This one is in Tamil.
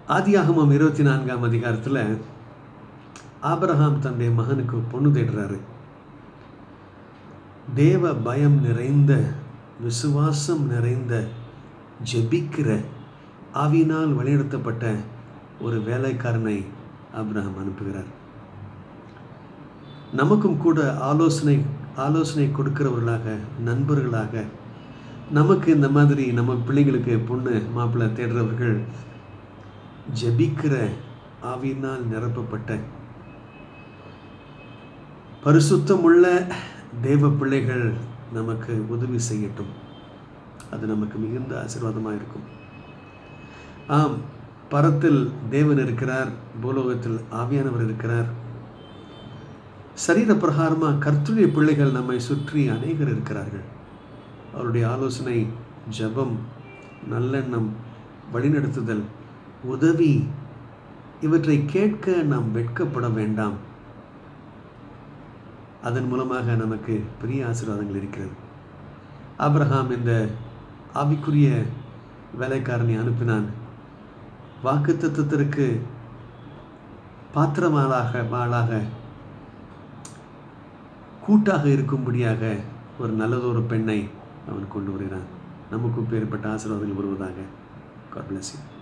ஆதியாகமம் இருபத்தி நான்காம் அதிகாரத்தில் ஆபிரகாம் தன்னுடைய மகனுக்கு பொண்ணு தேடுறாரு தேவ பயம் நிறைந்த விசுவாசம் நிறைந்த ஜெபிக்கிற ஆவியினால் வழிநடத்தப்பட்ட ஒரு வேலைக்காரனை ஆபிரகாம் அனுப்புகிறார் நமக்கும் கூட ஆலோசனை ஆலோசனை கொடுக்கிறவர்களாக நண்பர்களாக நமக்கு இந்த மாதிரி நம்ம பிள்ளைங்களுக்கு பொண்ணு மாப்பிள்ளை தேடுறவர்கள் ஜெபிக்கிற ஆவியினால் நிரப்பப்பட்ட பரிசுத்தமுள்ள தேவ பிள்ளைகள் நமக்கு உதவி செய்யட்டும் அது நமக்கு மிகுந்த ஆசீர்வாதமாக இருக்கும் ஆம் பரத்தில் தேவன் இருக்கிறார் பூலோகத்தில் ஆவியானவர் இருக்கிறார் சரீர பிரகாரமாக கர்த்துடைய பிள்ளைகள் நம்மை சுற்றி அநேகர் இருக்கிறார்கள் அவருடைய ஆலோசனை ஜபம் நல்லெண்ணம் வழிநடத்துதல் உதவி இவற்றை கேட்க நாம் வெட்கப்பட வேண்டாம் அதன் மூலமாக நமக்கு பெரிய ஆசீர்வாதங்கள் இருக்கிறது ஆபிரகாம் இந்த ஆவிக்குரிய வேலைக்காரனை அனுப்பினான் வாக்கு தத்துவத்திற்கு பாத்திரமாளாக வாளாக கூட்டாக இருக்கும்படியாக ஒரு நல்லதொரு பெண்ணை அவன் கொண்டு வருகிறான் நமக்கும் பேர்பட்ட ஆசீர்வாதங்கள் வருவதாக God bless you